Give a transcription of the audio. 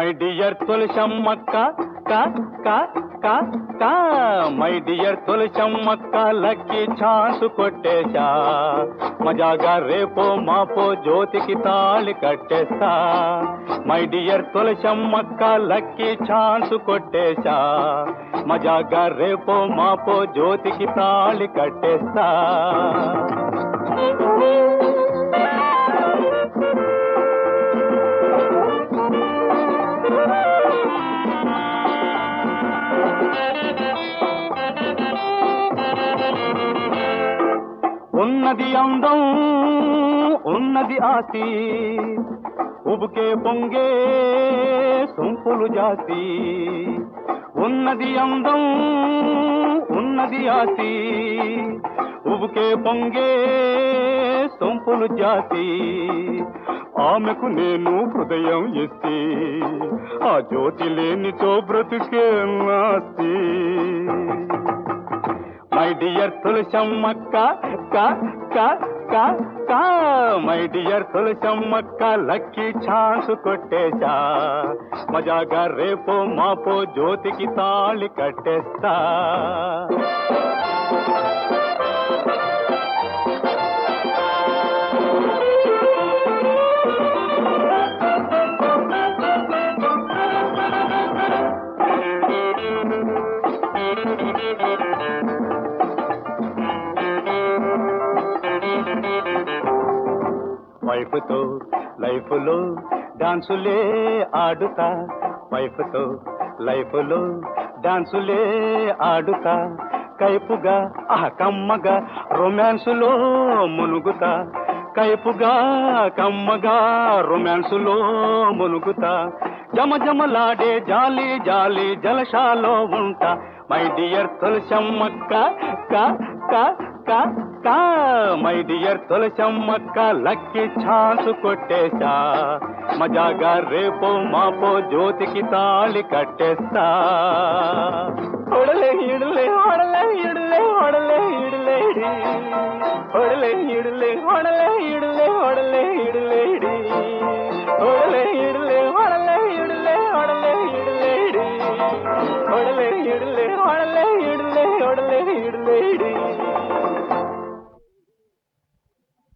my dear తులసమ్మక్క కా కా కా కా మై డియర్ తులసమ్మక్క లక్కీ ఛాన్స్ కొట్టేశా మజాగా రేపో మాపో జ్యోతికి తాళి కట్టేస్తా మై డియర్ తులసమ్మక్క లక్కీ ఛాన్స్ కొట్టేశా మజాగా రేపో మాపో జ్యోతికి తాళి కట్టేస్తా ఉన్నది అందం ఉన్నది ఆస్తి ఉబుకే పొంగే సొంపులు జాతి ఉన్నది అందం ఉన్నది ఆస్తి ఉబుకే పొంగే సొంపులు జాతి ఆమెకు నేను హృదయం ఎత్తి ఆ జ్యోతి లేనితో బ్రతుకే నాస్తి మై డియర్ తులసమ్మక్క కా కా కా కా మై డియర్ తులసమ్మక్క లక్కీ ఛాన్స్ కొట్టేశా మజాగా రేపో మాపో జ్యోతికి తాళి కట్టేస్తా వైఫ్తో లైఫ్లో డాన్సులే ఆడుతా వైఫ్తో లైఫ్లో డాన్సులే ఆడుతా కైపుగా ఆ కమ్మగా రొమాన్సులో మునుగుతా కైపుగా కమ్మగా రొమాన్సులో మునుగుతా జమ జమలాడే జాలి జాలి జలశాలో ఉంటా మై డియర్ తులసమ్మక్క కా కా కా కా మై డియర్ తులసమ్మక్క లక్కీ ఛాన్స్ కొట్టేశా మజాగా రేపో మాపో జ్యోతికి తాళి కట్టేస్తా ఒడలే ఇడలే ఒడలే ఇడలే ఒడలే ఇడలే ఒడలే ఇడలే ఒడలే ఇడలే ఒడలే ఇడలే ఒడలే ఇడలే ఒడలే ఇడలే ఒడలే ఇడలే ఒడలే ఇడలే ఒడలే ఇడలే ఒడలే ఇడలే